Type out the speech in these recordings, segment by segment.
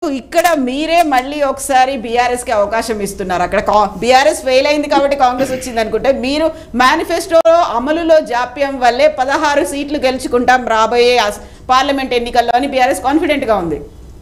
ఇక్కడ మీరే మళ్ళీ ఒకసారి బీఆర్ఎస్ కి అవకాశం ఇస్తున్నారు అక్కడ బీఆర్ఎస్ ఫెయిల్ అయింది కాబట్టి కాంగ్రెస్ వచ్చింది అనుకుంటే మీరు మేనిఫెస్టోలో అమలులో జాప్యం వల్లే పదహారు సీట్లు గెలుచుకుంటాం రాబోయే అస్- పార్లమెంట్ ఎన్నికల్లో అని బీఆర్ఎస్ కాన్ఫిడెంట్ గా ఉంది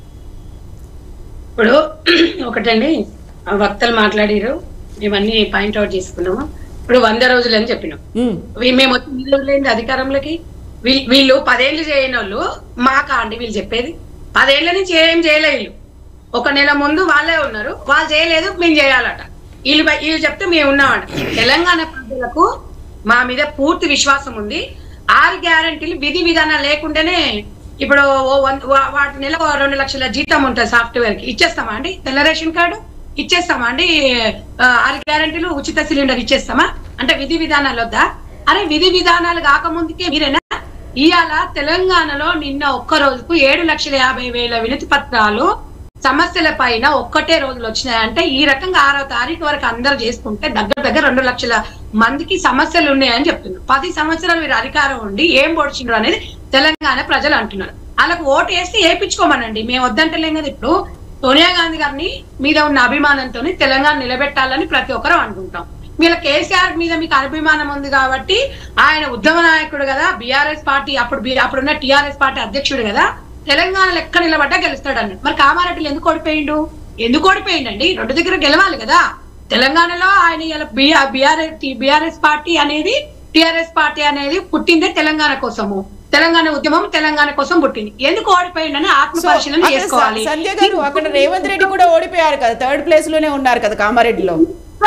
ఇప్పుడు ఒకటండి ఆ వక్తలు మాట్లాడారు ఇవన్నీ పాయింట్ అవుట్ చేసుకున్నాము ఇప్పుడు వంద రోజులు అని చెప్పినాం ఉమ్, వీ- మేము వచ్చి ఎన్ని రోజులైంది అధికారంలోకి వీళ్ళు వీళ్ళు పదేళ్ళు చేయని వాళ్ళు మాకా అండి వీళ్ళు చెప్పేది పదేళ్ల నుంచి ఏం చేయలే వీళ్ళు ఒక నెల ముందు వాళ్ళే ఉన్నారు వాళ్ళు చేయలేదు మేము చేయాలట వీళ్ళు బ- వీళ్ళు చెప్తే మేము ఉన్నామంట తెలంగాణ ప్రజలకు మా మీద పూర్తి విశ్వాసం ఉంది ఆరు గ్యారంటీలు విధి విధానాలు లేకుండానే ఇప్పుడు ఓ వంద- వా- వాటి నెల ఓ రెండు లక్షల జీతం ఉంటుంది సాఫ్ట్వేర్ కి ఇచ్చేస్తామా అండి తెల్ల రేషన్ కార్డు ఇచ్చేస్తామా అండి ఆ, ఆరు గ్యారంటీలు ఉచిత సిలిండర్ ఇచ్చేస్తామా అంటే విధి విధానాలు వద్దా అరే విధి విధానాలు కాకముందుకే మీరేనా ఇవాళ తెలంగాణలో నిన్న ఒక్క రోజుకు ఏడు లక్షల యాభై వేల వినతి పత్రాలు సమస్యల పైన ఒక్కటే రోజులు వచ్చినాయంటే ఈ రకంగా ఆరో తారీఖు వరకు అందరూ చేసుకుంటే దగ్గర దగ్గర రెండు లక్షల మందికి సమస్యలు ఉన్నాయని చెప్తున్నారు పది సంవత్సరాలు మీరు అధికారం ఉండి ఏం పొడిచిండ్రు అనేది తెలంగాణ ప్రజలు అంటున్నారు వాళ్ళకు ఓటు వేసి వేయించుకోమనండి మేము వద్దంటలేం కదా ఇప్పుడు సోనియా గాంధీ గారిని మీద ఉన్న అభిమానంతో తెలంగాణ నిలబెట్టాలని ప్రతి ఒక్కరూ అనుకుంటాం వీళ్ళ కేసీఆర్ మీద మీకు అభిమానం ఉంది కాబట్టి ఆయన ఉద్యమ నాయకుడు కదా బీఆర్ఎస్ పార్టీ అప్పుడు బి- అప్పుడున్న టిఆర్ఎస్ పార్టీ అధ్యక్షుడు కదా తెలంగాణలో ఎక్కడ నిలబడ్డా గెలుస్తాడు అన్నాడు మరి కామారెడ్డిలో ఎందుకు ఓడిపోయిండు ఎందుకు ఓడిపోయిండండి రెండు దగ్గర గెలవాలి కదా తెలంగాణలో ఆయన ఇలా బీఆర్ఎస్ బీఆర్ఎస్ పార్టీ అనేది టిఆర్ఎస్ పార్టీ అనేది పుట్టిందే తెలంగాణ కోసము తెలంగాణ ఉద్యమం తెలంగాణ కోసం పుట్టింది ఎందుకు ఓడిపోయిండని ఆత్మ సో పరిశీలన అక్కడ చేసుకోవాలి స- సంజయ్ గారు అక్కడ రేవంత్ రెడ్డి కూడా ఓడిపోయారు కదా థర్డ్ ప్లేస్ లోనే ఉన్నారు కదా కామారెడ్డిలో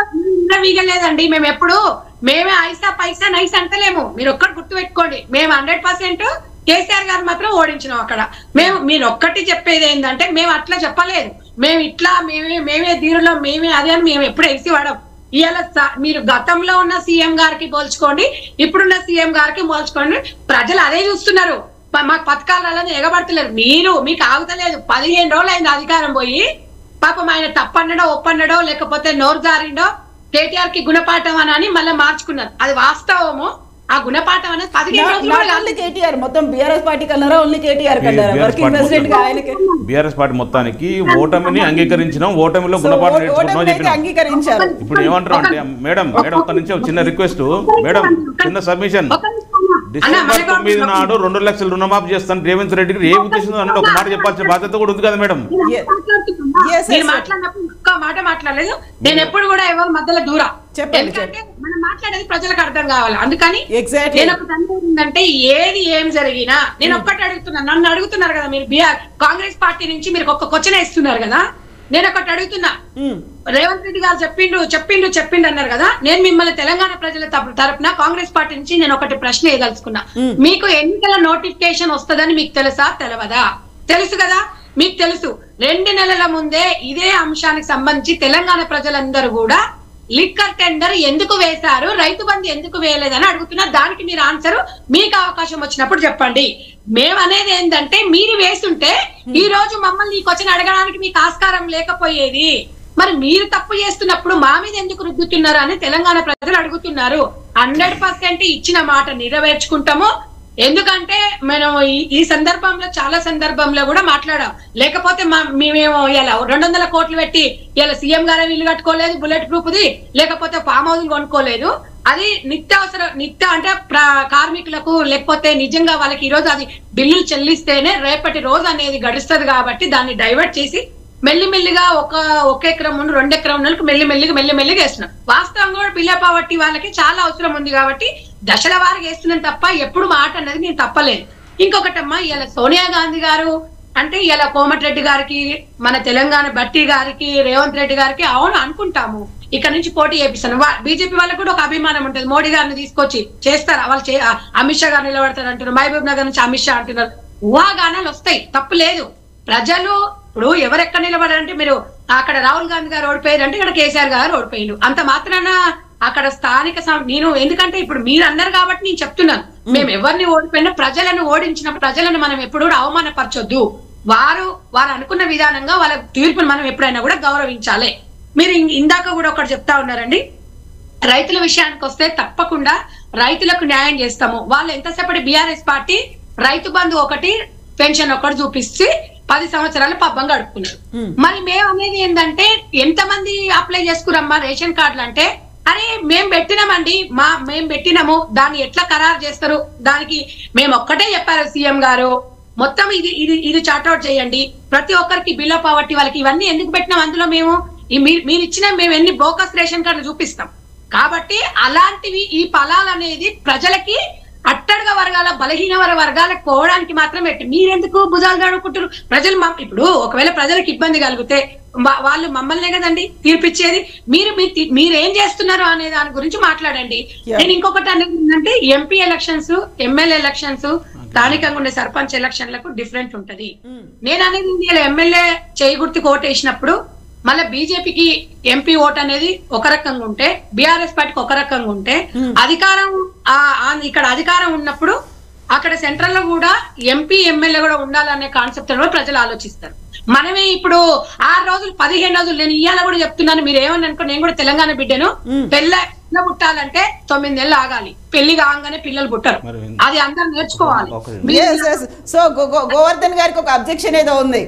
వీగలేదండి మేము ఎప్పుడు మేమే ఐసా పైసా నైస్ అంటలేము మీరు ఒక్కటి గుర్తు పెట్టుకోండి మేము హండ్రెడ్ పర్సెంట్ కేసీఆర్ గారు మాత్రం ఓడించినాం అక్కడ మేము మీరు ఒక్కటి చెప్పేది ఏంటంటే మేము అట్లా చెప్పలేదు మేము ఇట్లా మేమే మేమే దీనిలో మేమే అదే అని మేము ఎప్పుడు ఎగిసి వాడం ఇవాళ స- మీరు గతంలో ఉన్న సీఎం గారికి పోల్చుకోండి ఇప్పుడున్న సీఎం గారికి పోల్చుకోండి ప్రజలు అదే చూస్తున్నారు ప- మాకు పథకాలలో ఎగబడతలేరు మీరు మీకు ఆగుతలేదు పదిహేను రోజులు అయింది అధికారం పోయి పాపం ఆయన తప్పన్నడో ఒప్పన్నడో లేకపోతే నోరు జారిండో కేటీఆర్ కి గుణపాఠం అని అని మళ్ళీ మార్చుకున్నారు అది వాస్తవము ఆ గుణపాఠం అనేది పదిహేను రోజులు కూడా ఓన్లీ కాదు. కేటీఆర్ మొత్తం బీఆర్ఎస్ పార్టీ కన్నారా ఓన్లీ కేటీఆర్ కన్నారా BRS వర్కింగ్ పార్టీ ప్రెసిడెంట్ గా ఆయనకి బీఆర్ఎస్ పార్టీ మొత్తానికి ఓటమిని అంగీకరించినాం ఓటమిలో గుణపాఠం సో నేర్చుకుంటున్నాం ఓటమిని అయితే చెప్పినాం అంగీకరించారు ఇప్పుడు ఏమంటారు అంటే మేడం మేడం ఒక్క నుంచి ఒక చిన్న రిక్వెస్ట్ మేడం చిన్న సబ్మిషన్ ఒక నిమిషం అన్న. అన్న, డిసెంబర్ మనకు తొమ్మిది ఒక- నాడు రెండు లక్షలు రుణమాఫీ చేస్తాను రేవంత్ రెడ్డికి ఏ ఉద్దేశం అన్నట్టు ఒక మాట చెప్పాల్సిన బాధ్యత కూడా ఉంది కదా మేడం Yes. మాట్లాడుతున్నా. Yes, yes, మీరు sir. మాట్లాడినప్పుడు ఒక్క మాట మాట్లాడలేదు నేను ఎప్పుడు కూడా ఎవరు మధ్యలో దూరా చెప్పండి, ఎందుకంటే మనం మాట్లాడేది ప్రజలకు అర్థం కావాలి అందుకని ఎగ్జాక్ట్లీ నేను ఒకటి అనేది ఏంటంటే ఏది ఏం జరిగినా నేను ఒక్కటి అడుగుతున్నాను నన్ను అడుగుతున్నారు కదా మీరు బీఆర్ కాంగ్రెస్ పార్టీ నుంచి మీరు ఒక్క క్వశ్చన్ ఇస్తున్నారు కదా నేను ఒకటి అడుగుతున్నా రేవంత్ రెడ్డి గారు చెప్పిండు చెప్పిండు చెప్పిండు అన్నారు కదా నేను మిమ్మల్ని తెలంగాణ ప్రజల తరపు- తరపున కాంగ్రెస్ పార్టీ నుంచి నేను ఒకటి ప్రశ్న వేయదలుచుకున్నా మ్మ్. మీకు ఎన్నికల నోటిఫికేషన్ వస్తుందని మీకు తెలుసా తెలవదా తెలుసు కదా మీకు తెలుసు రెండు నెలల ముందే ఇదే అంశానికి సంబంధించి తెలంగాణ ప్రజలందరూ కూడా లిక్కర్ టెండర్ ఎందుకు వేశారు రైతు బంధు ఎందుకు వేయలేదని అడుగుతున్నా దానికి మీరు ఆన్సర్ మీకు అవకాశం వచ్చినప్పుడు చెప్పండి మేము అనేది ఏంటంటే మీరు వేస్తుంటే ఈ రోజు మమ్మల్ని ఈ క్వశ్చన్ అడగడానికి మీకు ఆస్కారం లేకపోయేది మరి మీరు తప్పు చేస్తున్నప్పుడు మా మీద ఎందుకు రుద్దుతున్నారు అని తెలంగాణ ప్రజలు అడుగుతున్నారు హండ్రెడ్ పర్సెంట్ ఇచ్చిన మాట నెరవేర్చుకుంటాము ఎందుకంటే మనం ఈ- ఈ సందర్భంలో చాలా సందర్భంలో కూడా మాట్లాడాం లేకపోతే మా మేమేమో ఇలా రెండు వందల కోట్లు పెట్టి ఇలా సీఎం గారు ఇల్లు కట్టుకోలేదు బుల్లెట్ ప్రూఫ్ ది లేకపోతే ఫామ్ హౌస్ కొనుక్కోలేదు అది నిత్యావసర నిత్య అంటే ప్ర- కార్మికులకు లేకపోతే నిజంగా వాళ్ళకి ఈ రోజు అది బిల్లులు చెల్లిస్తేనే రేపటి రోజు అనేది గడుస్తుంది కాబట్టి దాన్ని డైవర్ట్ చేసి మెల్లిమెల్లిగా ఒక ఒక ఎకరం నుండి రెండు ఎకరం నెలకు మెల్లిమెల్లిగా మెల్లిమెల్లిగా వేస్తున్నాం వాస్తవంగా కూడా పిల్ల పావర్టీ వాళ్ళకి చాలా అవసరం ఉంది కాబట్టి దశల వారికి వేస్తున్నాం తప్ప ఎప్పుడు మాట అన్నది నేను తప్పలేదు ఇంకొకటమ్మా ఇలా సోనియా గాంధీ గారు అంటే ఇలా కోమటిరెడ్డి గారికి మన తెలంగాణ బట్టి గారికి రేవంత్ రెడ్డి గారికి అవును అనుకుంటాము ఇక్కడ నుంచి పోటీ చేపిస్తాను బీజేపీ వాళ్ళకి కూడా ఒక అభిమానం ఉంటుంది మోడీ గారిని తీసుకొచ్చి చేస్తారు వాళ్ళు చే- ఆ, అమిత్ షా గారు నిలబడతారు అంటున్నారు మహబూబ్ నగర్ నుంచి అమిత్ షా అంటున్నారు ఊహాగానాలు వస్తాయి తప్పు లేదు ప్రజలు ఇప్పుడు ఎవరెక్కడ నిలబడారంటే మీరు అక్కడ రాహుల్ గాంధీ గారు ఓడిపోయారు అంటే ఇక్కడ కేసీఆర్ గారు ఓడిపోయిండు అంత మాత్రాన అక్కడ స్థానిక సం- నేను ఎందుకంటే ఇప్పుడు మీరు అన్నారు కాబట్టి నేను చెప్తున్నాను మేము ఎవరిని ఓడిపోయినా ప్రజలను ఓడించిన ప్రజలను మనం ఎప్పుడు కూడా అవమానపరచొద్దు వారు వారు అనుకున్న విధానంగా వాళ్ళ తీర్పును మనం ఎప్పుడైనా కూడా గౌరవించాలి మీరు ఇం- ఇందాక కూడా ఒకటి చెప్తా ఉన్నారండి రైతుల విషయానికి వస్తే తప్పకుండా రైతులకు న్యాయం చేస్తాము వాళ్ళు ఎంతసేపటి బీఆర్ఎస్ పార్టీ రైతు బంధు ఒకటి పెన్షన్ ఒకటి చూపిస్తే పది సంవత్సరాలు పబ్బం గడుపుకున్నారు మరి మేము అనేది ఏంటంటే ఎంతమంది అప్లై చేసుకురమ్మా రేషన్ కార్డులు అంటే అరే మేము పెట్టినామండి మా మేము పెట్టినాము దాన్ని ఎట్లా ఖరారు చేస్తారు దానికి మేము ఒక్కటే చెప్పారు సీఎం గారు మొత్తం ఇది ఇది ఇది చార్ట్అవుట్ చేయండి ప్రతి ఒక్కరికి బిల్ ఆఫ్ పవర్టీ వాళ్ళకి ఇవన్నీ ఎందుకు పెట్టినాం అందులో మేము ఈ మీరు మీరు ఇచ్చిన మేము ఎన్ని బోకస్ రేషన్ కార్డులు చూపిస్తాం కాబట్టి అలాంటివి ఈ ఫలాలు అనేది ప్రజలకి అట్టడుగ వర్గాల బలహీన వర్గ వర్గాలకు పోవడానికి మాత్రం పెట్టి మీరెందుకు భుజాలు గడుపుకుంటారు ప్రజలు మమ్- ఇప్పుడు ఒకవేళ ప్రజలకు ఇబ్బంది కలిగితే వా- వాళ్ళు మమ్మల్నే కదండి తీర్పిచ్చేది మీరు మీ తి- మీరు ఏం చేస్తున్నారు అనే దాని గురించి మాట్లాడండి Yeah. నేను ఇంకొకటి అనేది ఏంటంటే ఎంపీ ఎలక్షన్స్ ఎమ్మెల్యే ఎలక్షన్స్ స్థానికంగా ఉండే సర్పంచ్ ఎలక్షన్లకు డిఫరెంట్ ఉంటది నేను అనేది ఇండియాలో ఎమ్మెల్యే చేయి గుర్తుకు ఓటు వేసినప్పుడు మళ్ళీ బీజేపీకి ఎంపీ ఓట్ అనేది ఒక రకంగా ఉంటే బీఆర్ఎస్ పార్టీకి ఒక రకంగా ఉంటే అధికారం ఆ- ఆ ఇక్కడ అధికారం ఉన్నప్పుడు అక్కడ సెంట్రల్ లో కూడా ఎంపీ ఎమ్మెల్యే కూడా ఉండాలనే కాన్సెప్ట్ కూడా ప్రజలు ఆలోచిస్తారు మనమే ఇప్పుడు ఆరు రోజులు పదిహేను రోజులు నేను ఇయ్యాల కూడా చెప్తున్నాను మీరు ఏమని అనుకో నేను కూడా తెలంగాణ బిడ్డను పెళ్ళ పిల్ల పుట్టాలంటే తొమ్మిది నెలలు ఆగాలి పెళ్లి కాగానే పిల్లలు పుట్టరు మరి అది అందరు నేర్చుకోవాలి ఒక- మీరు- సో గోవర్ధన్ గారికి ఒక అబ్జెక్షన్ ఏదో ఉంది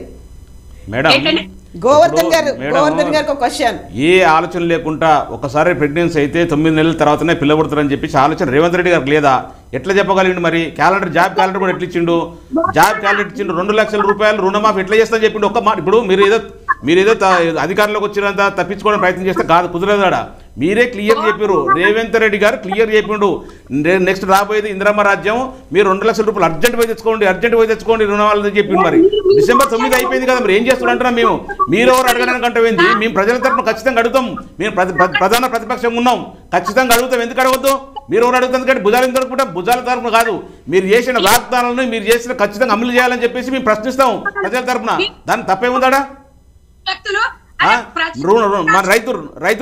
మేడం ఏంటండి? గోవర్ధన్ ఇప్పుడు గారు మేడం, గోవర్ధన్ గారికి ఒక క్వశ్చన్ ఏ ఆలోచన లేకుండా ఒకసారి ప్రెగ్నెన్సీ అయితే తొమ్మిది నెలల తర్వాతనే పిల్ల పుడతారని చెప్పేసి ఆలోచన రేవంత్ రెడ్డి గారికి లేదా ఎట్లా చెప్పగలిగిండు మరి క్యాలెండర్ జాబ్ క్యాలెండర్ కూడా ఎట్లా ఇచ్చిండు జాబ్ క్యాలెండర్ ఇచ్చిండు రెండు లక్షల రూపాయలు రుణమాఫీ ఎట్లా చేస్తా చెప్పిండు ఒక్క మాట ఇప్పుడు మీరు ఏదో మీరు ఏదో త- అధికారంలోకి వచ్చినంత తప్పించుకోవడం ప్రయత్నం చేస్తే కాదు కుదరదు ఆడ మీరే క్లియర్ చెప్పారు రేవంత్ రెడ్డి గారు క్లియర్ చెప్పిండు నే- నెక్స్ట్ రాబోయేది ఇందిరమ్మ రాజ్యం మీరు రెండు లక్షల రూపాయలు అర్జెంట్ పోయి తెచ్చుకోండి అర్జెంట్ పోయి తెచ్చుకోండి రుణాలు చెప్పిండు మరి డిసెంబర్ తొమ్మిది అయిపోయింది కదా మరి ఏం చేస్తున్నారు అంటున్నాం మేము మీరు ఎవరు అడగడానికి అంటేంది మేము ప్రజల తరపున ఖచ్చితంగా అడుగుతాం మేము ప్రతి- ప్ర- ప్రధాన ప్రతిపక్షంగా ఉన్నాం ఖచ్చితంగా అడుగుతాం ఎందుకు అడగొద్దు మీరు ఎవరు అడుగుతుంది కంటే భుజాలు ఎందుకు అడుగుకుంటాం భుజాల తరపున కాదు మీరు చేసిన వాగ్దానాలను మీరు చేసిన ఖచ్చితంగా అమలు చేయాలని చెప్పేసి మేము ప్రశ్నిస్తాం ప్రజల తరపున దాన్ని తప్పేముందాడా వ్యక్తులు ఆ? అరే ప్రజలు- రు- రు- మన రైతు రైతు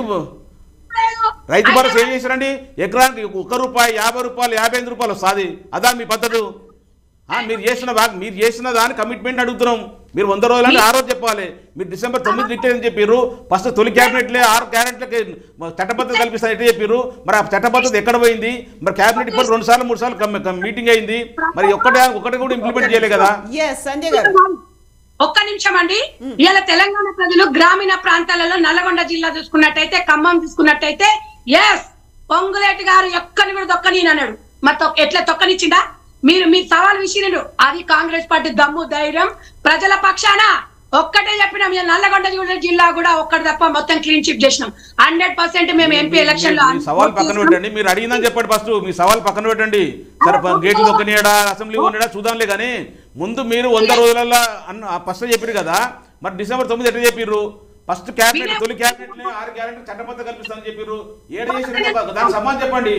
రైతు భరోసా ఏం చేశారండి ఎకరానికి ఒక రూపాయి యాభై రూపాయలు యాభై ఐదు రూపాయలు వస్తుంది అదా మీ పద్ధతి ఆ, మీరు చేసిన వాగ్ మీరు చేసిన దాని కమిట్మెంట్ అడుగుతున్నాం మీరు వంద రోజులని ఆ రోజు చెప్పాలి మీరు డిసెంబర్ తొమ్మిది ఇట్టని చెప్పారు ఫస్ట్ తొలి క్యాబినెట్లే ఆరు క్యాబినెట్లకి చట్టబద్ధత కల్పిస్తారు ఎట్లా చెప్పారు మరి ఆ చట్టబద్ధత ఎక్కడ పోయింది మరి క్యాబినెట్ ఇప్పుడు రెండు సార్లు మూడు సార్లు కమ్- కమ్- మీటింగ్ అయింది మరి ఒక్కటే ఒకటి కూడా ఇంప్లిమెంట్ చేయలే కదా ఎస్ సంజయ్ గారు ఒక్క నిమిషం అండి ఇవాళ తెలంగాణ ప్రజలు గ్రామీణ ప్రాంతాలలో నల్లగొండ జిల్లా చూసుకున్నట్టయితే ఖమ్మం చూసుకున్నట్టయితే ఎస్ పొంగులేటి గారు ఎక్కని కూడా తొక్కని అన్నాడు మరి తొక్క- ఎట్లా తొక్కనిచ్చిందా మీరు మీ సవాల్ విసిరిడు అది కాంగ్రెస్ పార్టీ దమ్ము ధైర్యం ప్రజల పక్షాన ఒక్కటే చెప్పినాం ఇవాళ నల్లగొండ జిల్లా- జిల్లా కూడా ఒక్కటి తప్ప మొత్తం క్లీన్ చిప్ చేసినాం హండ్రెడ్ పర్సెంట్ మేము ఎంపీ ఎలక్షన్ లో మీ సవాల్ పక్కన పెట్టండి మీరు అడిగిందని చెప్పండి ఫస్ట్ మీ సవాల్ పక్కన పెట్టండి సరే ప- గేట్లు ఒక్కనియడా అసెంబ్లీ కొనియడా చూద్దాంలే కానీ ముందు మీరు వంద రోజులలో అన్న ఫస్ట్ చెప్పారు కదా మరి డిసెంబర్ తొమ్మిది ఎట్లా చెప్పారు ఫస్ట్ క్యాబినెట్ తొలి క్యాబినెట్ ఆరు క్యాబినెట్ చట్టబద్ధ కల్పిస్తామని చెప్పారు ఏడు చేసిన దానికి సమాధానం చెప్పండి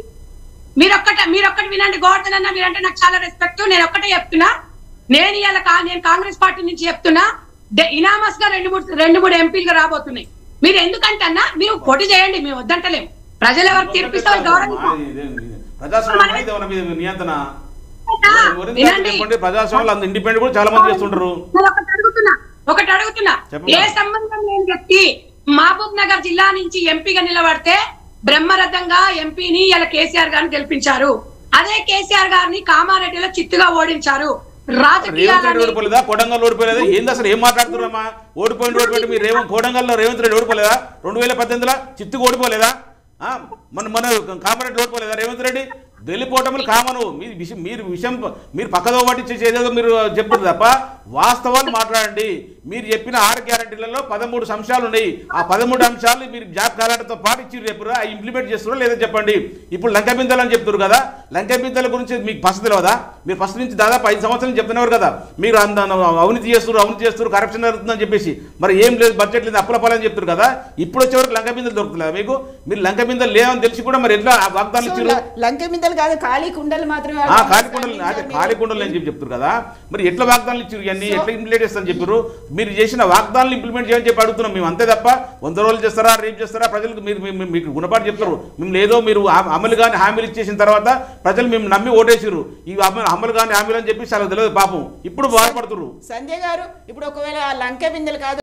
మీరు ఒక్కట మీరు ఒక్కటి వినండి గోవర్ధన్ అన్న మీరంటే నాకు చాలా రెస్పెక్ట్ నేను ఒక్కటే చెప్తున్నా నేను ఇవాళ కా- నేను కాంగ్రెస్ పార్టీ నుంచి చెప్తున్నా ఇనామస్ గా రెండు మూడు రెండు మూడు ఎంపీలుగా రాబోతున్నాయి మీరు ఎందుకంటే అన్న మీరు పోటీ చేయండి మేము వద్దంటలేము ప్రజలు ఎవరు తీర్పిస్తారు గౌరవిస్తాం ప్రజాస్వామ్యం ఇది ఎవరి మీద నియంత్రణ ఎవరికి వినండి చెప్పండి ప్రజాస్వామ్యంలో అంత ఇండిపెండెంట్ కూడా చాలా మంది చేస్తుంటారు నేను ఒకటి అడుగుతున్నా ఒకటి అడుగుతున్నా చెప్పమ్మా. ఏ సంబంధం లేని వ్యక్తి మహబూబ్ నగర్ జిల్లా నుంచి ఎంపీగా నిలబడితే బ్రహ్మరథంగా ఎంపీని ఇలా కేసీఆర్ గారిని గెలిపించారు అదే కేసీఆర్ గారిని కామారెడ్డిలో చిత్తుగా ఓడించారు రేవంత్ రెడ్డి రాజకీయాలని ఓడిపోలేదా కొడంగల్ ఓడిపోలేదా ఏంది అసలు ఏం మాట్లాడుతున్నారమ్మా ఓడిపోయింది ఓడిపోయింది మీరు రేవంత్ కోడంగల్లో రేవంత్ రెడ్డి ఓడిపోలేదా రెండు వేల పద్దెనిమిదిలో చిత్తుకు ఓడిపోలేదా ఆ? మన మన కామారెడ్డి ఓడిపోలేదా రేవంత్ రెడ్డి వెళ్ళిపోవటములు కామను మీరు విషయం మీరు విషయం మీరు పక్కదో పట్టించి ఏదేదో మీరు చెప్తారు తప్ప వాస్తవాలు మాట్లాడండి మీరు చెప్పిన ఆరు గ్యారంటీలలో పదమూడు అంశాలు ఉన్నాయి ఆ పదమూడు అంశాలు మీరు జాబ్ కాలాటతో పాటు ఇచ్చి రేపు అవి ఇంప్లిమెంట్ చేస్తున్నారో లేదో చెప్పండి ఇప్పుడు లంక బిందెలు అని చెప్తారు కదా లంక బిందెల గురించి మీకు ఫస్ట్ తెలియదా మీరు ఫస్ట్ నుంచి దాదాపు ఐదు సంవత్సరాలు చెప్తున్నారు కదా మీరు అంత అవినీతి చేస్తారు అవినీతి చేస్తారు కరప్షన్ జరుగుతుందని చెప్పేసి మరి ఏం లేదు బడ్జెట్ లేదు అప్పుల పాలని చెప్తారు కదా ఇప్పుడు వచ్చే వరకు లంక బిందెలు దొరుకుతుందా మీకు మీరు లంక బిందెలు లేవని తెలిసి కూడా మరి ఎట్లా ఆ వాగ్దానం సో ఇచ్చారు ల- లంకె మిందలు కాదు ఖాళీ కుండలు మాత్రమే ఆ ఖాళీ కుండలు అదే ఖాళీ కుండలు అని చెప్పి చెప్తారు కదా మరి ఎట్లా వాగ్దానాలు ఇచ్చారు ఇవన్నీ ఎట్లా ఇంప్లిమెంట్ చేస్తారని చెప్పారు మీరు చేసిన వాగ్దానాలు ఇంప్లిమెంట్ చేయని చెప్పి అడుగుతున్నాం మేము అంతే తప్ప వంద రోజులు చేస్తారా రేపు చేస్తారా ప్రజలకు మీరు మీ- మీ- మీకు గుణపాటు చెప్తారు మేము లేదో మీరు ఆ- అమలు కానీ హామీలు ఇచ్చేసిన తర్వాత ప్రజలు మేము నమ్మి ఓటేసారు ఈ అమలు అమలు కానీ హామీలు అని చెప్పి చాలా తెలియదు పాపం ఇప్పుడు బాధపడుతున్నారు సంజయ్ గారు ఇప్పుడు ఒకవేళ ఆ లంకె బిందెలు కాదు